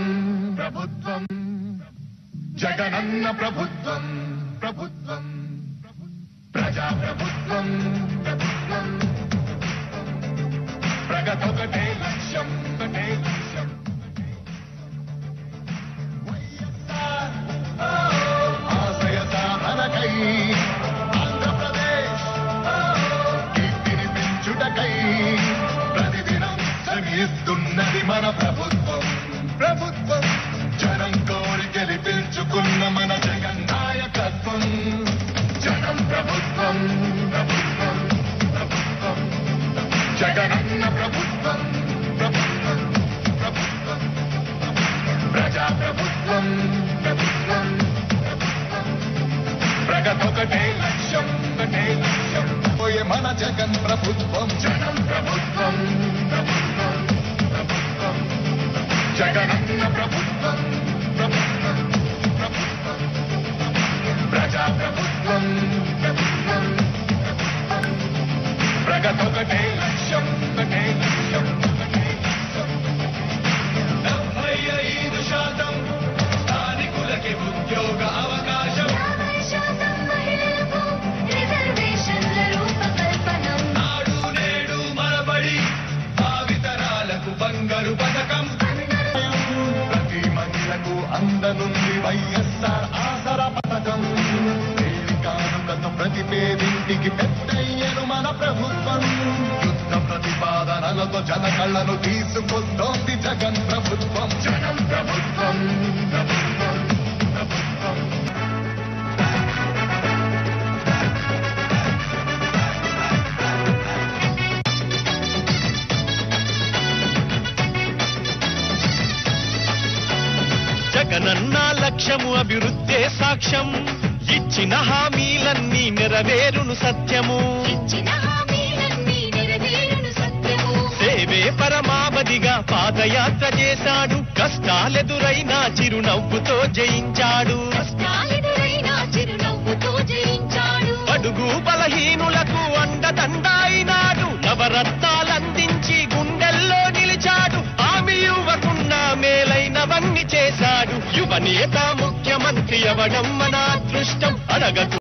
ప్రభుత్వం ప్రభుత్వం జగనన్న ప్రభుత్వం ప్రభుత్వం ప్రజా ప్రభుత్వం ప్రభుత్వం ప్రగతొకటే లక్ష్యం ఒకటే లక్ష్యం వైఎస్ఆర్ ఆశయ సాధనకై ఆంధ్రప్రదేశ్ కీర్తిని పెంచుటకై ప్రతిదినం శ్రమిస్తున్నది మన ప్రభుత్వం ప్రభుత్వం జనం కోరి గెలిపించుకున్న మన జగన్ నాయకత్వం జనం ప్రభుత్వం ప్రభుత్వం ప్రభుత్వం జగనన్న ప్రభుత్వం ప్రభుత్వం ప్రభుత్వం ప్రజా ప్రభుత్వం ప్రభుత్వం ప్రభుత్వం ప్రగతొకటే లక్ష్యం ఒకటే లక్ష్యం పోయే మన జగన్ ప్రభుత్వం జనం ప్రభుత్వం ప్రభుత్వం ప్రభుత్వం జగనన్న ప్రభుత్వం ప్రభుత్వం ప్రభుత్వం ప్రజా ప్రభుత్వం ప్రభుత్వం ప్రభుత్వం ప్రగతొకటే లక్ష్యం ఒకటే లక్ష్యం ఒకటే లక్ష్యం డెబ్బై ఐదు శాతం స్థానికులకి ఉద్యోగ అవకాశం యాభై శాతం మహిళలకు రిజర్వేషన్ల రూపకల్పనం నాడు నేడు మనబడి భావితరాలకు బంగారు పథకం ప్రతి మహిళకు అందనుంది వైఎస్ఆర్ ఆసరా పథకం తేలి కానుకతో ప్రతి పేదింటికి పెద్దయ్యను మన ప్రభుత్వం యుద్ధ ప్రతిపాదనలతో జన కళ్ళను తీసుకొస్తోంది జగన్ ప్రభుత్వం జగన్ ప్రభుత్వం ప్రభుత్వం ప్రభుత్వం జగనన్న లక్ష్యము అభివృద్ధే సాక్ష్యం ఇచ్చిన హామీలన్నీ నెరవేరును సత్యము ఇచ్చిన హామీలన్నీ నెరవేరును సత్యము సేవే పరమావధిగా పాదయాత్ర చేశాడు కష్టాలెదురైనా చిరునవ్వుతో జయించాడు కష్టాలెదురైనా చిరునవ్వుతో జయించాడు అడుగు బలహీనులకు అండదండాయినాడు నవరత్నాలందించి గుండెల్లో నిలిచాడు ఆమె యువకున్న మేలైనవన్నీ చేశాడు యువనేత ముఖ్యమంత్రి అవడం మన అదృష్టం అడగదు